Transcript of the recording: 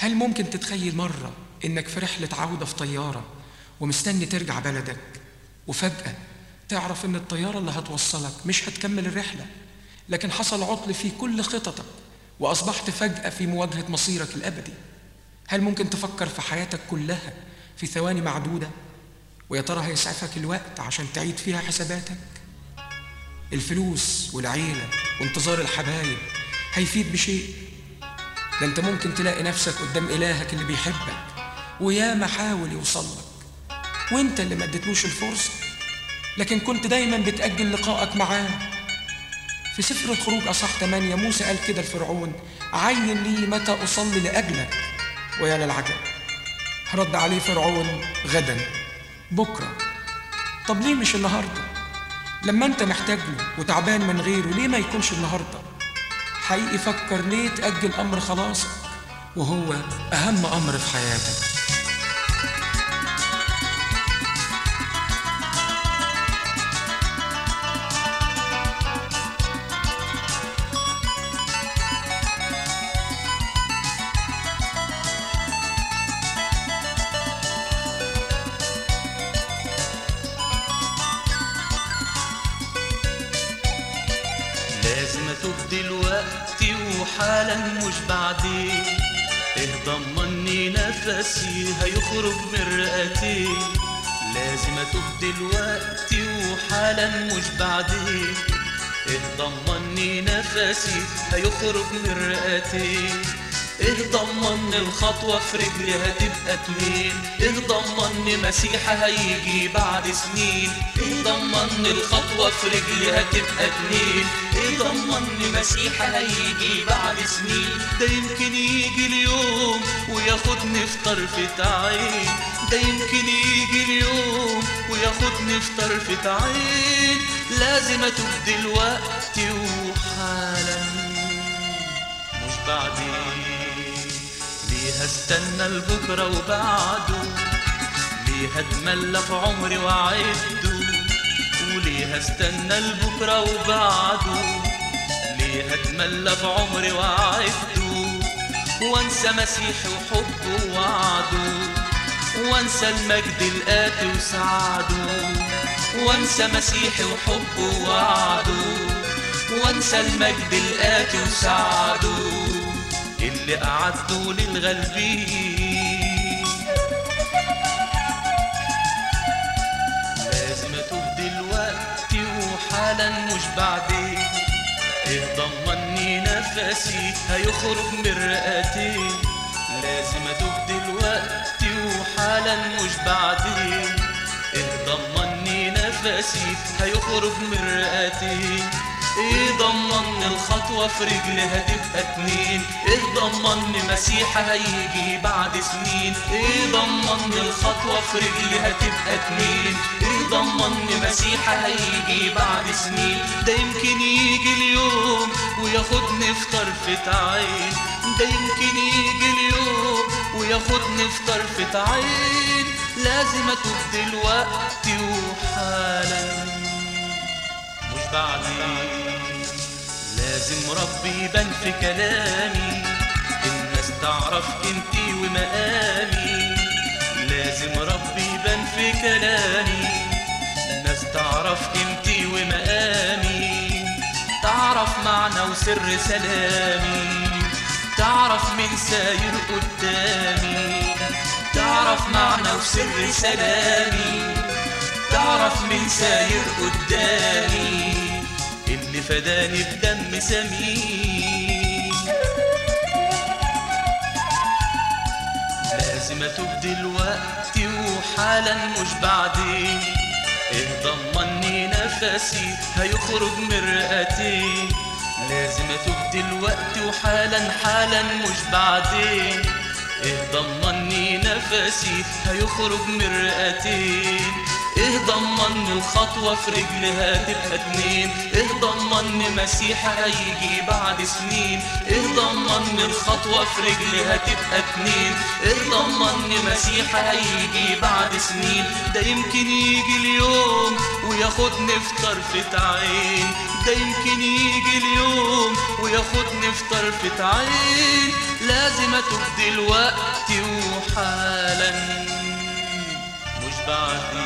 هل ممكن تتخيل مرة إنك في رحلة عودة في طيارة ومستني ترجع بلدك وفجأة تعرف إن الطيارة اللي هتوصلك مش هتكمل الرحلة لكن حصل عطل في كل خططك وأصبحت فجأة في مواجهة مصيرك الأبدي هل ممكن تفكر في حياتك كلها في ثواني معدودة ويا ترى هيسعفك الوقت عشان تعيد فيها حساباتك الفلوس والعيلة وانتظار الحبايب هيفيد بشيء ده انت ممكن تلاقي نفسك قدام إلهك اللي بيحبك وياما حاول يوصلك وانت اللي ما اديتلوش الفرصة لكن كنت دايما بتأجل لقائك معاه في سفر الخروج أصح 8 موسى قال كده لفرعون عين لي متى أصلي لأجلك ويا للعجب رد عليه فرعون غدا بكرة طب ليه مش النهاردة لما انت محتاج له وتعبان من غيره ليه ما يكونش النهاردة حقيقي فكر ليه تأجل أمر خلاصك وهو أهم أمر في حياتك لازم اتوب دلوقتي وحالا مش بعدين ايه ضمني نفسي هيخرج من رئتي لازم اتوب دلوقتي وحالا مش بعدين ايه ضمني نفسي هيخرج من رئتي ايه ضمن الخطوة في رجلي هتبقى اتنين ايه ضمن مسيحة هيجي بعد سنين ايه ضمن الخطوة في رجلي هتبقى اتنين ايه ضمن مسيحة هيجي بعد سنين ده يمكن يجي اليوم وياخدني في طرفة عين ده يمكن يجي اليوم وياخدني في طرفة عين لازم اتوب دلوقتي وحالا مش بعدين ليه هستنى لبكرة وبعده ليه هتملى في عمري وأعده وليه هستنى لبكرة وبعده ليه هتملى في عمري وأعده وانسى مسيحي وحبه ووعده وانسى المجد الآتي وسعده وانسى مسيحي وحبه ووعده وانسى المجد الآتي وسعده اللي أعده للغالبين لازم أتوب دلوقتي وحالا مش بعدين إيه ضمني نفسي هيخرج من رئتي لازم أتوب دلوقتي وحالا مش بعدين إيه ضمني نفسي هيخرج من رئتي ايه ضمن الخطوة في رجلي هتبقى اتنين ايه ضمن مسيحة هيجي بعد سنين ايه ضمن الخطوة في رجلي هتبقى اتنين ايه ضمن مسيحة هيجي بعد سنين ده يمكن يجي اليوم وياخدني في طرفة عين ده يمكن يجي اليوم وياخدني في طرفة عين لازم اتوب دلوقتي وحالا مش بعدين لازم ربي يبان في كلامي الناس تعرف قيمتي ومقامي لازم ربي يبان في كلامي الناس تعرف قيمتي ومقامي تعرف معنى وسر سلامي تعرف من ساير قدامي تعرف معنى وسر سلامي تعرف من ساير قدامي اللي فداني بدم سمين لازم اتوب دلوقتي وحالا مش بعدين ايه ضمني نفسي هيخرج من رئتي لازم اتوب دلوقتي وحالا حالا مش بعدين ايه ضمني نفسي هيخرج من رئتي ايه ضمن الخطوة في رجلي هتبقى اتنين ايه ضمن مسيحة هيجي بعد سنين ايه ضمن الخطوة في رجلي هتبقى اتنين ايه ضمن مسيحة هيجي بعد سنين ده يمكن يجي اليوم وياخدني في طرفة عين ده يمكن يجي اليوم وياخدني في طرفة عين لازم اتوب دلوقتي وحالا مش بعدين